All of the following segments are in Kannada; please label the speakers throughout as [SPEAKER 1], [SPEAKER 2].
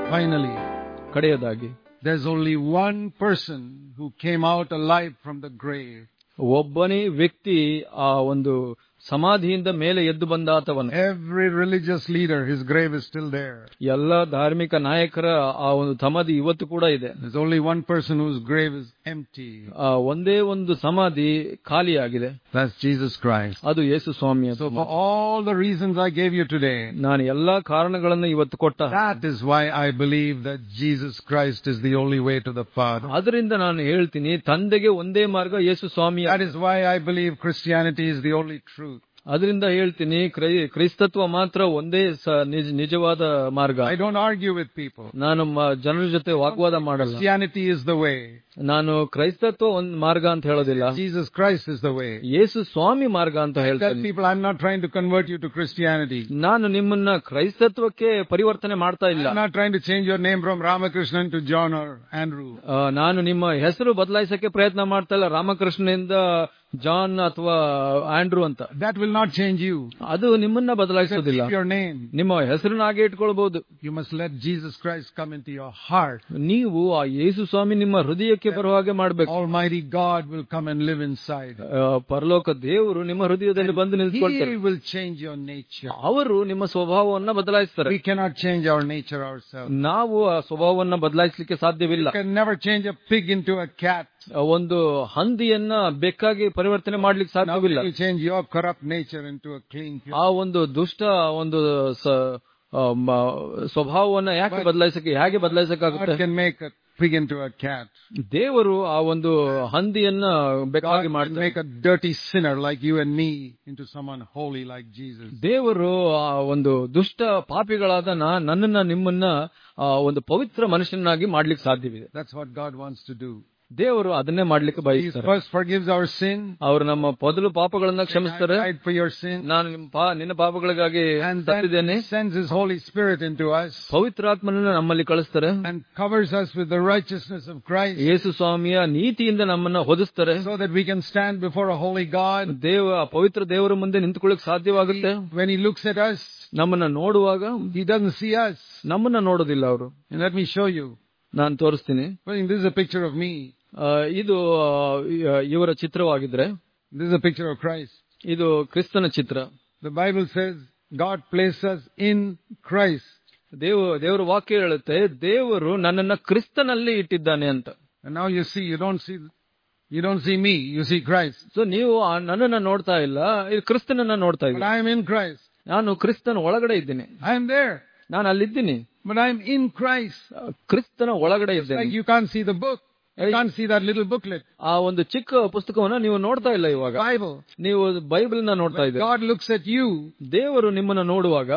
[SPEAKER 1] Finally,
[SPEAKER 2] ಕಡೆಯದಾಗಿ
[SPEAKER 1] there's only one person who came out alive from the grave.
[SPEAKER 2] ಒಬ್ಬನೇ ವ್ಯಕ್ತಿ ಆ ಒಂದು ಸಮಾಧಿಯಿಂದ ಮೇಲೆ ಎದ್ದು ಬಂದಾತವನು
[SPEAKER 1] Every religious leader, his grave is still there.
[SPEAKER 2] ಎಲ್ಲ ಧಾರ್ಮಿಕ ನಾಯಕರ ಆ ಒಂದು ಸಮಾಧಿ ಇವತ್ತು ಕೂಡ ಇದೆ
[SPEAKER 1] There's only one person whose grave is empty.
[SPEAKER 2] ಆ ಒಂದೇ ಒಂದು ಸಮಾಧಿ ಖಾಲಿಯಾಗಿದೆ
[SPEAKER 1] That's Jesus Christ.
[SPEAKER 2] ಅದು ಯೇಸು ಸ್ವಾಮಿಯ
[SPEAKER 1] So for all the reasons I gave you today,
[SPEAKER 2] ನಾನು ಎಲ್ಲಾ ಕಾರಣಗಳನ್ನು ಇವತ್ತು ಕೊಟ್ಟ
[SPEAKER 1] that is why I believe that Jesus Christ is the only way to the Father.
[SPEAKER 2] ಅದರಿಂದ ನಾನು ಹೇಳ್ತೀನಿ ತಂದೆಗೆ ಒಂದೇ ಮಾರ್ಗ ಯೇಸು ಸ್ವಾಮಿ
[SPEAKER 1] That is why I believe Christianity is the only truth.
[SPEAKER 2] ಅದರಿಂದ ಹೇಳ್ತೀನಿ ಕ್ರೈ- ಕ್ರೈಸ್ತತ್ವ ಮಾತ್ರ ಒಂದೇ ಸ- ನಿಜ- ನಿಜವಾದ ಮಾರ್ಗ
[SPEAKER 1] I don't argue with people.
[SPEAKER 2] ನಾನು ಮ- ಜನರ ಜೊತೆ ವಾಗ್ವಾದ ಮಾಡಲ್ಲ
[SPEAKER 1] Christianity is the way.
[SPEAKER 2] ನಾನು ಕ್ರೈಸ್ತತ್ವ ಒಂದ್ ಮಾರ್ಗ ಅಂತ ಹೇಳೋದಿಲ್ಲ
[SPEAKER 1] Jesus Christ is the way.
[SPEAKER 2] ಯೇಸು ಸ್ವಾಮಿ ಮಾರ್ಗ ಅಂತ
[SPEAKER 1] Tell
[SPEAKER 2] ಹೇಳ್ತೇನೆ
[SPEAKER 1] people I'm not trying to convert you to Christianity.
[SPEAKER 2] ನಾನು ನಿಮ್ಮನ್ನ ಕ್ರೈಸ್ತತ್ವಕ್ಕೆ ಪರಿವರ್ತನೆ ಮಾಡ್ತಾ ಇಲ್ಲ
[SPEAKER 1] I'm not trying to change your name from Ramakrishnan to John or Andrew.
[SPEAKER 2] ಆ, ನಾನು ನಿಮ್ಮ ಹೆಸರು ಬದಲಾಯಿಸಕ್ಕೆ ಪ್ರಯತ್ನ ಮಾಡ್ತಾ ಇಲ್ಲ ರಾಮಕೃಷ್ಣನಿಂದ ಜಾನ್ ಅಥವಾ ಆಂಡ್ರೂ ಅಂತ
[SPEAKER 1] That will not change you.
[SPEAKER 2] ಅದು ನಿಮ್ಮನ್ನ ಬದಲಾಯಿಸೋದಿಲ್ಲ
[SPEAKER 1] Keep your name.
[SPEAKER 2] ನಿಮ್ಮ ಹೆಸರನ್ನ ಹಾಗೆ ಇಟ್ಕೊಳ್ಬಹುದು
[SPEAKER 1] You must let Jesus Christ come into your heart.
[SPEAKER 2] ನೀವು ಆ ಯೇಸು ಸ್ವಾಮಿ ನಿಮ್ಮ ಹೃದಯಕ್ಕೆ ಬರುವ ಹಾಗೆ ಮಾಡ್ಬೇಕು
[SPEAKER 1] Almighty God will come and live inside.
[SPEAKER 2] ಆ, ಪರಲೋಕ ದೇವರು ನಿಮ್ಮ ಹೃದಯದಲ್ಲಿ ಬಂದು ನಿಂತ್ಕೊಳ್ತಾರೆ
[SPEAKER 1] He will change your nature.
[SPEAKER 2] ಅವರು ನಿಮ್ಮ ಸ್ವಭಾವವನ್ನ ಬದಲಾಯಿಸ್ತಾರೆ
[SPEAKER 1] We cannot change our nature ourselves.
[SPEAKER 2] ನಾವು ಆ ಸ್ವಭಾವವನ್ನ ಬದಲಾಯಿಸಲಿಕ್ಕೆ ಸಾಧ್ಯವಿಲ್ಲ
[SPEAKER 1] You can never change a pig into a cat.
[SPEAKER 2] ಆ, ಒಂದು ಹಂದಿಯನ್ನ ಬೆಕ್ಕಾಗಿ ಪರಿವರ್ತನೆ ಮಾಡ್ಲಿಕ್ಕೆ
[SPEAKER 1] Now
[SPEAKER 2] ಸಾಧ್ಯವಿಲ್ಲ
[SPEAKER 1] you change your corrupt nature into a clean pure.
[SPEAKER 2] ಆ ಒಂದು ದುಷ್ಟ ಒಂದು ಸ- ಆ, ಮ- ಸ್ವಭಾವವನ್ನ ಯಾಕೆ ಬದಲಾಯಿಸಕ್ಕೆ ಹೇಗೆ ಬದಲಾಯಿಸಕ್ಕಾಗುತ್ತೆ
[SPEAKER 1] God can make a pig into a cat.
[SPEAKER 2] ದೇವರು ಆ ಒಂದು ಹಂದಿಯನ್ನ ಬೆಕ್ಕಾಗಿ
[SPEAKER 1] God can
[SPEAKER 2] ಮಾಡ್ತಾರೆ
[SPEAKER 1] make a dirty sinner like you and me into someone holy like Jesus.
[SPEAKER 2] ದೇವರು ಆ ಒಂದು ದುಷ್ಟ ಪಾಪಿಗಳಾದ ನಾ- ನನ್ನನ್ನ ನಿಮ್ಮನ್ನ ಆ ಒಂದು ಪವಿತ್ರ ಮನುಷ್ಯನಾಗಿ ಮಾಡ್ಲಿಕ್ಕೆ ಸಾಧ್ಯವಿದೆ
[SPEAKER 1] That's what God wants to do.
[SPEAKER 2] ದೇವರು ಅದನ್ನೇ ಮಾಡ್ಲಿಕ್ಕೆ
[SPEAKER 1] He
[SPEAKER 2] ಬಯಸ್ತಾರೆ
[SPEAKER 1] first forgives our sin.
[SPEAKER 2] ಅವರು ನಮ್ಮ ಮೊದಲು ಪಾಪಗಳನ್ನ ಕ್ಷಮಿಸ್ತಾರೆ
[SPEAKER 1] I died for your sin.
[SPEAKER 2] ನಾನು ನಿಮ್ಮ ಪಾ- ನಿನ್ನ ಪಾಪಗಳಿಗಾಗಿ
[SPEAKER 1] And then
[SPEAKER 2] ಸತ್ತಿದ್ದೇನೆ
[SPEAKER 1] He sends His Holy Spirit into us
[SPEAKER 2] ಪವಿತ್ರಾತ್ಮನನ್ನ ನಮ್ಮಲ್ಲಿ ಕಳಿಸ್ತಾರೆ
[SPEAKER 1] and covers us with the righteousness of Christ
[SPEAKER 2] ಯೇಸು ಸ್ವಾಮಿಯ ನೀತಿಯಿಂದ ನಮ್ಮನ್ನ ಹೊದಿಸ್ತಾರೆ
[SPEAKER 1] so that we can stand before a holy God.
[SPEAKER 2] ದೇವ ಆ ಪವಿತ್ರ ದೇವರ ಮುಂದೆ ನಿಂತ್ಕೊಳ್ಳಿಕ್ ಸಾಧ್ಯವಾಗುತ್ತೆ
[SPEAKER 1] When He looks at us,
[SPEAKER 2] ನಮ್ಮನ್ನ ನೋಡುವಾಗ
[SPEAKER 1] He doesn't see us.
[SPEAKER 2] ನಮ್ಮನ್ನ ನೋಡೋದಿಲ್ಲ ಅವರು
[SPEAKER 1] And let me show you.
[SPEAKER 2] ನಾನು ತೋರಿಸ್ತೀನಿ
[SPEAKER 1] I think this is a picture of me.
[SPEAKER 2] ಆ, ಇದು ಆ, ಇವರ ಚಿತ್ರವಾಗಿದ್ರೆ
[SPEAKER 1] This is a picture of Christ.
[SPEAKER 2] ಇದು ಕ್ರಿಸ್ತನ ಚಿತ್ರ
[SPEAKER 1] The Bible says God placed us in Christ.
[SPEAKER 2] ದೇವ ದೇವರ ವಾಕ್ಯ ಹೇಳುತ್ತೆ ದೇವರು ನನ್ನನ್ನ ಕ್ರಿಸ್ತನಲ್ಲಿ ಇಟ್ಟಿದ್ದಾನೆ ಅಂತ
[SPEAKER 1] And now you see, you don't see, you don't see me, you see Christ.
[SPEAKER 2] So ನೀವು ಆ ನನ್ನನ್ನ ನೋಡ್ತಾ ಇಲ್ಲ ಇದು ಕ್ರಿಸ್ತನನ್ನ ನೋಡ್ತಾ
[SPEAKER 1] But
[SPEAKER 2] ಇದ್ದೀನಿ
[SPEAKER 1] I am in Christ.
[SPEAKER 2] ನಾನು ಕ್ರಿಸ್ತನ ಒಳಗಡೆ ಇದ್ದೀನಿ
[SPEAKER 1] I am there.
[SPEAKER 2] ನಾನು ಅಲ್ಲಿದ್ದೀನಿ
[SPEAKER 1] But I am in Christ.
[SPEAKER 2] ಆ, ಕ್ರಿಸ್ತನ ಒಳಗಡೆ ಇದ್ದೇನೆ
[SPEAKER 1] Like you can't see the book. You can't see that little booklet.
[SPEAKER 2] ಆ ಒಂದು ಚಿಕ್ಕ ಪುಸ್ತಕವನ್ನ ನೀವು ನೋಡ್ತಾ ಇಲ್ಲ ಇವಾಗ
[SPEAKER 1] Bible.
[SPEAKER 2] ನೀವು ಬೈಬಲ್ ನ ನೋಡ್ತಾ
[SPEAKER 1] When
[SPEAKER 2] ಇದ್ದೀರಿ
[SPEAKER 1] God looks at you,
[SPEAKER 2] ದೇವರು ನಿಮ್ಮನ್ನ ನೋಡುವಾಗ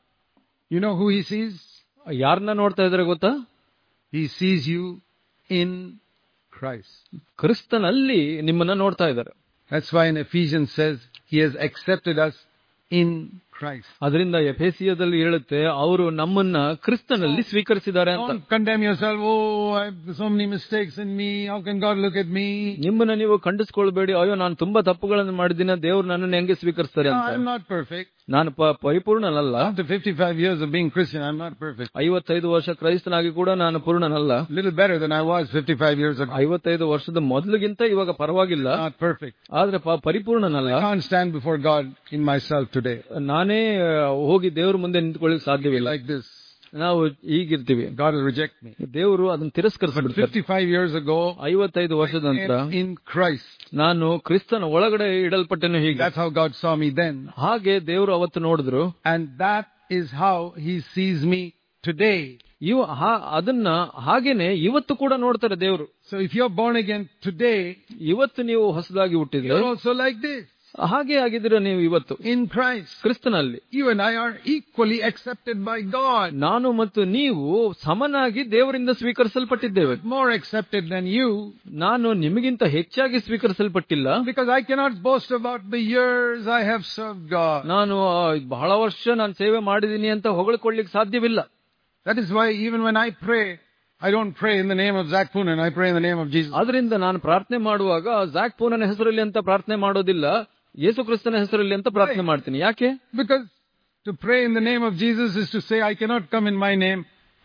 [SPEAKER 1] you know who He sees?
[SPEAKER 2] ಯಾರನ್ನ ನೋಡ್ತಾ ಇದಾರೆ ಗೊತ್ತಾ
[SPEAKER 1] He sees you in Christ.
[SPEAKER 2] ಕ್ರಿಸ್ತನಲ್ಲಿ ನಿಮ್ಮನ್ನ ನೋಡ್ತಾ ಇದ್ದಾರೆ
[SPEAKER 1] That's why in Ephesians says He has accepted us in Christ.
[SPEAKER 2] ಅದರಿಂದ ಎಫೆಸಿಯದಲ್ಲಿ ಹೇಳುತ್ತೆ ಅವರು ನಮ್ಮನ್ನ ಕ್ರಿಸ್ತನಲ್ಲಿ ಸ್ವೀಕರಿಸಿದ್ದಾರೆ ಅಂತ
[SPEAKER 1] Don't condemn yourself. Oh, I have so many mistakes in me. How can God look at me?
[SPEAKER 2] ನಿಮ್ಮನ್ನ ನೀವು ಖಂಡಿಸ್ಕೊಳ್ಬೇಡಿ ಅಯ್ಯೋ ನಾನು ತುಂಬಾ ತಪ್ಪುಗಳನ್ನು ಮಾಡಿದ್ದೀನಿ ದೇವ್ರು ನನ್ನನ್ನು ಹೆಂಗೆ ಸ್ವೀಕರಿಸ್ತಾರೆ
[SPEAKER 1] No,
[SPEAKER 2] ಅಂತ
[SPEAKER 1] I'm not perfect.
[SPEAKER 2] ನಾನು ಪ- ಪರಿಪೂರ್ಣನಲ್ಲ
[SPEAKER 1] After 55 years of being Christian, I'm not perfect.
[SPEAKER 2] ಐವತ್ತೈದು ವರ್ಷ ಕ್ರೈಸ್ತನಾಗಿ ಕೂಡ ನಾನು ಪೂರ್ಣನಲ್ಲ
[SPEAKER 1] little better than I was 55 years ago.
[SPEAKER 2] ಐವತ್ತೈದು ವರ್ಷದ ಮೊದಲಿಗಿಂತ ಇವಾಗ ಪರವಾಗಿಲ್ಲ
[SPEAKER 1] Not perfect.
[SPEAKER 2] ಆದ್ರೆ ಪ- ಪರಿಪೂರ್ಣನಲ್ಲ
[SPEAKER 1] I can't stand before God in myself today.
[SPEAKER 2] ನಾನೇ ಆ, ಹೋಗಿ ದೇವ್ರ ಮುಂದೆ ನಿಂತ್ಕೊಳ್ಳಿಕ್ ಸಾಧ್ಯವಿಲ್ಲ
[SPEAKER 1] Like this.
[SPEAKER 2] ನಾವು ಹೀಗಿರ್ತೀವಿ
[SPEAKER 1] God will reject me.
[SPEAKER 2] ದೇವರು ಅದನ್ನ ತಿರಸ್ಕರಿಸ್ಬಿಡ್ತಾರೆ
[SPEAKER 1] 55 years ago,
[SPEAKER 2] ಐವತ್ತೈದು ವರ್ಷದ
[SPEAKER 1] I
[SPEAKER 2] ನಂತರ
[SPEAKER 1] am in Christ.
[SPEAKER 2] ನಾನು ಕ್ರಿಸ್ತನ ಒಳಗಡೆ ಇಡಲ್ಪಟ್ಟೆನು ಹೀಗೆ
[SPEAKER 1] That's how God saw me then.
[SPEAKER 2] ಹಾಗೆ ದೇವರು ಅವತ್ತು ನೋಡಿದ್ರು
[SPEAKER 1] And that is how He sees me today.
[SPEAKER 2] ಇವ ಹಾ- ಅದನ್ನ ಹಾಗೇನೆ ಇವತ್ತು ಕೂಡ ನೋಡ್ತಾರೆ ದೇವರು
[SPEAKER 1] So if you're born again today,
[SPEAKER 2] ಇವತ್ತು ನೀವು ಹೊಸದಾಗಿ ಹುಟ್ಟಿದ್ರೆ
[SPEAKER 1] you're also like this.
[SPEAKER 2] ಹಾಗೆ ಆಗಿದ್ದೀರ ನೀವು ಇವತ್ತು
[SPEAKER 1] In Christ.
[SPEAKER 2] ಕ್ರಿಸ್ತನಲ್ಲಿ
[SPEAKER 1] You and I are equally accepted by God.
[SPEAKER 2] ನಾನು ಮತ್ತು ನೀವು ಸಮನಾಗಿ ದೇವರಿಂದ ಸ್ವೀಕರಿಸಲ್ಪಟ್ಟಿದ್ದೇವೆ
[SPEAKER 1] More accepted than you.
[SPEAKER 2] ನಾನು ನಿಮಗಿಂತ ಹೆಚ್ಚಾಗಿ ಸ್ವೀಕರಿಸಲ್ಪಟ್ಟಿಲ್ಲ
[SPEAKER 1] Because I cannot boast about the years I have served God.
[SPEAKER 2] ನಾನು ಆ, ಬಹಳ ವರ್ಷ ನಾನು ಸೇವೆ ಮಾಡಿದ್ದೀನಿ ಅಂತ ಹೊಗಳ್ಕೊಳ್ಳಿಕ್ ಸಾಧ್ಯವಿಲ್ಲ
[SPEAKER 1] That is why even when I pray, I don't pray in the name of Zach Poonen, I pray in the name of Jesus.
[SPEAKER 2] ಆದ್ರಿಂದ ನಾನು ಪ್ರಾರ್ಥನೆ ಮಾಡುವಾಗ ಜಾಕ್ ಪೂನನ ಹೆಸರಲ್ಲಿ ಅಂತ ಪ್ರಾರ್ಥನೆ ಮಾಡೋದಿಲ್ಲ ಯೇಸು ಕ್ರಿಸ್ತನ ಹೆಸರಲ್ಲಿ ಅಂತ ಪ್ರಾರ್ಥನೆ ಮಾಡ್ತೀನಿ ಯಾಕೆ
[SPEAKER 1] Because to pray in the name of Jesus is to say, I cannot come in my name,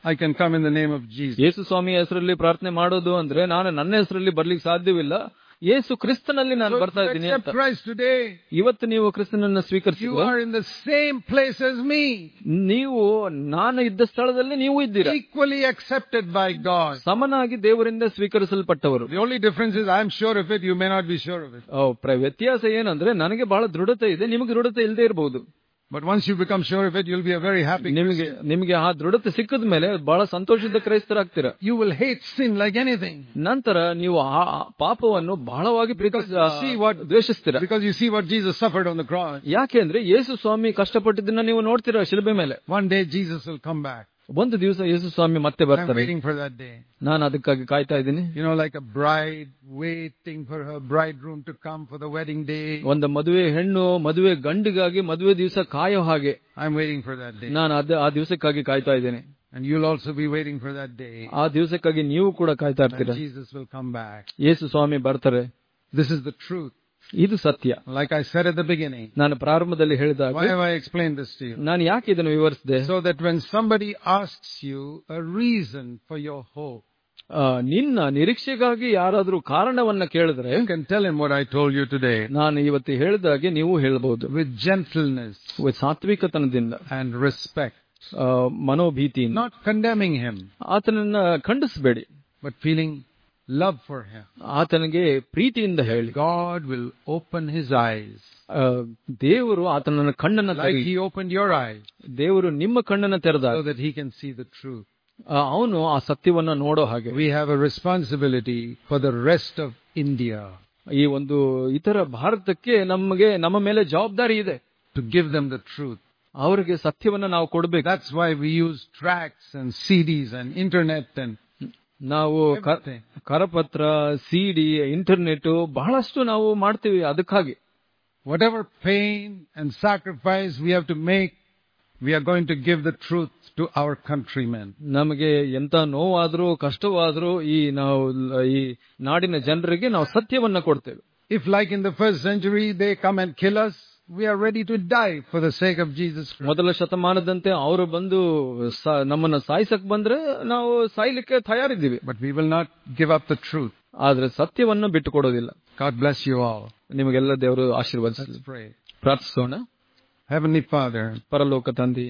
[SPEAKER 1] I can come in the name of Jesus.
[SPEAKER 2] ಯೇಸು ಸ್ವಾಮಿಯ ಹೆಸರಲ್ಲಿ ಪ್ರಾರ್ಥನೆ ಮಾಡೋದು ಅಂದ್ರೆ ನಾನು ನನ್ನ ಹೆಸರಲ್ಲಿ ಬರ್ಲಿಕ್ಕೆ ಸಾಧ್ಯವಿಲ್ಲ ಯೇಸು ಕ್ರಿಸ್ತನಲ್ಲಿ ನಾನು
[SPEAKER 1] So if
[SPEAKER 2] ಬರ್ತಾ
[SPEAKER 1] you
[SPEAKER 2] ಇದ್ದೀನಿ
[SPEAKER 1] accept
[SPEAKER 2] ಅಂತ
[SPEAKER 1] Christ today,
[SPEAKER 2] ಇವತ್ತು ನೀವು ಕ್ರಿಸ್ತನನ್ನ
[SPEAKER 1] you
[SPEAKER 2] ಸ್ವೀಕರಿಸಿದ್ರೆ
[SPEAKER 1] are in the same place as me,
[SPEAKER 2] ನೀವು ನಾನು ಇದ್ದ ಸ್ಥಳದಲ್ಲಿ ನೀವು ಇದ್ದೀರಾ
[SPEAKER 1] equally accepted by God.
[SPEAKER 2] ಸಮನಾಗಿ ದೇವರಿಂದ ಸ್ವೀಕರಿಸಲ್ಪಟ್ಟವರು
[SPEAKER 1] The only difference is I'm sure of it, you may not be sure of it.
[SPEAKER 2] ಓ, ಪ್ರ- ವ್ಯತ್ಯಾಸ ಏನಂದ್ರೆ ನನಗೆ ಬಹಳ ದೃಢತೆ ಇದೆ ನಿಮಗೆ ದೃಢತೆ ಇಲ್ಲದೆ ಇರಬಹುದು
[SPEAKER 1] But once you become sure of it, you'll be a very happy
[SPEAKER 2] ನಿಮಗೆ
[SPEAKER 1] Christian.
[SPEAKER 2] ನಿಮಗೆ ಆ ದೃಢತೆ ಸಿಕ್ಕದ ಮೇಲೆ ಬಹಳ ಸಂತೋಷದ ಕ್ರೈಸ್ತರಾಗ್ತೀರಾ
[SPEAKER 1] You will hate sin like anything.
[SPEAKER 2] ನಂತರ ನೀವು ಆ ಆ ಪಾಪವನ್ನು ಬಹಳವಾಗಿ ಪ್ರೀತಿಸ
[SPEAKER 1] See what-
[SPEAKER 2] ದ್ವೇಷಿಸ್ತೀರಾ
[SPEAKER 1] Because you see what Jesus suffered on the cross.
[SPEAKER 2] ಯಾಕೆಂದ್ರೆ ಯೇಸು ಸ್ವಾಮಿ ಕಷ್ಟಪಟ್ಟಿದ್ದನ್ನ ನೀವು ನೋಡ್ತೀರಾ ಶಿಲುಬೆ ಮೇಲೆ
[SPEAKER 1] One day Jesus will come back.
[SPEAKER 2] ಒಂದು ದಿವಸ ಯೇಸು ಸ್ವಾಮಿ ಮತ್ತೆ
[SPEAKER 1] I'm
[SPEAKER 2] ಬರ್ತಾರೆ
[SPEAKER 1] waiting for that day.
[SPEAKER 2] ನಾನು ಅದಕ್ಕಾಗಿ ಕಾಯ್ತಾ ಇದ್ದೀನಿ
[SPEAKER 1] You know, like a bride waiting for her bridegroom to come for the wedding day.
[SPEAKER 2] ಒಂದು ಮದುವೆ ಹೆಣ್ಣು ಮದುವೆ ಗಂಡಿಗಾಗಿ ಮದುವೆ ದಿವಸ ಕಾಯೋ ಹಾಗೆ
[SPEAKER 1] I'm waiting for that day.
[SPEAKER 2] ನಾನು ಅದ ಆ ದಿವಸಕ್ಕಾಗಿ ಕಾಯ್ತಾ ಇದ್ದೇನೆ
[SPEAKER 1] And you'll also be waiting for that day.
[SPEAKER 2] ಆ ದಿವಸಕ್ಕಾಗಿ ನೀವು ಕೂಡ ಕಾಯ್ತಾ
[SPEAKER 1] That
[SPEAKER 2] ಇರ್ತೀರಾ
[SPEAKER 1] Jesus will come back.
[SPEAKER 2] ಯೇಸು ಸ್ವಾಮಿ ಬರ್ತಾರೆ
[SPEAKER 1] This is the truth.
[SPEAKER 2] ಇದು ಸತ್ಯ
[SPEAKER 1] Like I said at the beginning.
[SPEAKER 2] ನಾನು ಪ್ರಾರಂಭದಲ್ಲಿ ಹೇಳಿದಾಗ
[SPEAKER 1] Why have I explained this to you?
[SPEAKER 2] ನಾನು ಯಾಕೆ ಇದನ್ನು ವಿವರಿಸಿದೆ
[SPEAKER 1] So that when somebody asks you a reason for your hope,
[SPEAKER 2] ಆ, ನಿನ್ನ ನಿರೀಕ್ಷೆಗಾಗಿ ಯಾರಾದ್ರೂ ಕಾರಣವನ್ನ ಕೇಳಿದ್ರೆ
[SPEAKER 1] you can tell him what I told you today
[SPEAKER 2] ನಾನು ಇವತ್ತು ಹೇಳಿದಾಗೆ ನೀವು ಹೇಳ್ಬಹುದು
[SPEAKER 1] with gentleness
[SPEAKER 2] ಸಾತ್ವಿಕತನದಿಂದ
[SPEAKER 1] and respect,
[SPEAKER 2] ಆ, ಮನೋಭೀತಿಯಿಂದ
[SPEAKER 1] not condemning him,
[SPEAKER 2] ಆತನನ್ನ ಖಂಡಿಸಬೇಡಿ
[SPEAKER 1] but feeling love for him.
[SPEAKER 2] ಆತನಿಗೆ ಪ್ರೀತಿಯಿಂದ ಹೇಳಿ
[SPEAKER 1] God will open his eyes
[SPEAKER 2] ಆ, ದೇವರು ಆತನನ್ನ ಕಣ್ಣನ್ನ
[SPEAKER 1] like
[SPEAKER 2] ತೆರೆಯಿ
[SPEAKER 1] he opened your eyes
[SPEAKER 2] ದೇವರು ನಿಮ್ಮ ಕಣ್ಣನ್ನ ತೆರೆದಾಗ
[SPEAKER 1] so that he can see the truth.
[SPEAKER 2] ಅವನು ಆ ಸತ್ಯವನ್ನ ನೋಡೋ ಹಾಗೆ
[SPEAKER 1] We have a responsibility for the rest of India
[SPEAKER 2] ಈ ಒಂದು ಇತರ ಭಾರತಕ್ಕೆ ನಮಗೆ ನಮ್ಮ ಮೇಲೆ ಜವಾಬ್ದಾರಿ ಇದೆ
[SPEAKER 1] to give them the truth.
[SPEAKER 2] ಅವರಿಗೆ ಸತ್ಯವನ್ನ ನಾವು ಕೊಡ್ಬೇಕು
[SPEAKER 1] That's why we use tracts and CDs and internet and
[SPEAKER 2] ನಾವು ಕ-
[SPEAKER 1] everything.
[SPEAKER 2] ಕರಪತ್ರ ಸಿಡಿ ಇಂಟರ್ನೆಟ್ ಬಹಳಷ್ಟು ನಾವು ಮಾಡ್ತೀವಿ ಅದಕ್ಕಾಗಿ
[SPEAKER 1] Whatever pain and sacrifice we have to make, we are going to give the truth to our countrymen.
[SPEAKER 2] ನಮಗೆ ಎಂತ ನೋವಾದ್ರೂ ಕಷ್ಟವಾದ್ರೂ ಈ ನಾವು ಲ- ಈ ನಾಡಿನ ಜನರಿಗೆ ನಾವು ಸತ್ಯವನ್ನ ಕೊಡ್ತೇವೆ
[SPEAKER 1] If like in the first century they come and kill us, we are ready to die for the sake of Jesus Christ.
[SPEAKER 2] ಮೊದಲ ಶತಮಾನದಂತೆ ಅವರು ಬಂದು ಸ- ನಮ್ಮನ್ನ ಸಾಯಿಸಕ್ ಬಂದ್ರೆ ನಾವು ಸಾಯ್ಲಿಕ್ಕೆ ತಯಾರಿದ್ದೀವಿ
[SPEAKER 1] But we will not give up the truth.
[SPEAKER 2] ಆದ್ರೆ ಸತ್ಯವನ್ನು ಬಿಟ್ಟು ಕೊಡೋದಿಲ್ಲ
[SPEAKER 1] God bless you all.
[SPEAKER 2] ನಿಮಗೆಲ್ಲ ದೇವರು ಆಶೀರ್ವದಿಸಲಿ
[SPEAKER 1] Let's pray.
[SPEAKER 2] ಪ್ರಾರ್ಥಿಸೋಣ
[SPEAKER 1] Heavenly Father,
[SPEAKER 2] ಪರಲೋಕ ತಂದಿ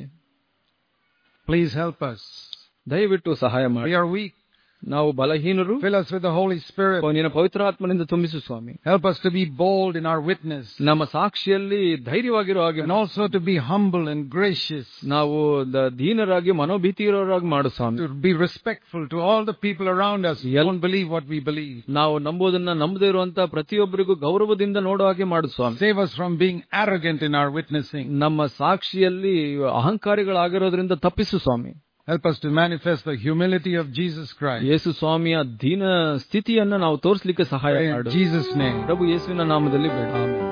[SPEAKER 1] please help us.
[SPEAKER 2] ದಯವಿಟ್ಟು ಸಹಾಯ
[SPEAKER 1] We
[SPEAKER 2] ಮಾಡಿ
[SPEAKER 1] are weak.
[SPEAKER 2] ನಾವು ಬಲಹೀನರು
[SPEAKER 1] Fill us with the Holy Spirit.
[SPEAKER 2] ನಿನ್ನ ಪವಿತ್ರಾತ್ಮನಿಂದ ತುಂಬಿಸು ಸ್ವಾಮಿ
[SPEAKER 1] Help us to be bold in our witness
[SPEAKER 2] ನಮ್ಮ ಸಾಕ್ಷಿಯಲ್ಲಿ ಧೈರ್ಯವಾಗಿರೋ ಹಾಗೆ
[SPEAKER 1] and also to be humble and gracious,
[SPEAKER 2] ನಾವು ದ- ದೀನರಾಗಿ ಮನೋಭೀತಿ ಇರೋರಾಗಿ ಮಾಡು ಸ್ವಾಮಿ
[SPEAKER 1] to be respectful to all the people around us who don't believe what we believe.
[SPEAKER 2] ನಾವು ನಂಬೋದನ್ನ ನಂಬದೇ ಇರುವಂತ ಪ್ರತಿಯೊಬ್ಬರಿಗೂ ಗೌರವದಿಂದ ನೋಡೋ ಹಾಗೆ ಮಾಡು ಸ್ವಾಮಿ
[SPEAKER 1] Save us from being arrogant in our witnessing.
[SPEAKER 2] ನಮ್ಮ ಸಾಕ್ಷಿಯಲ್ಲಿ ಅಹಂಕಾರಿಗಳಾಗಿರೋದ್ರಿಂದ ತಪ್ಪಿಸು ಸ್ವಾಮಿ
[SPEAKER 1] Help us to manifest the humility of Jesus Christ.
[SPEAKER 2] ಯೇಸು ಸ್ವಾಮಿಯ ದೀನ ಸ್ಥಿತಿಯನ್ನ ನಾವು ತೋರಿಸಲಿಕ್ಕೆ ಸಹಾಯ
[SPEAKER 1] In
[SPEAKER 2] ಮಾಡು
[SPEAKER 1] Jesus' name.
[SPEAKER 2] ಪ್ರಭು ಯೇಸುವಿನ ನಾಮದಲ್ಲಿ ಬೇಡ ಆಮೆನ್.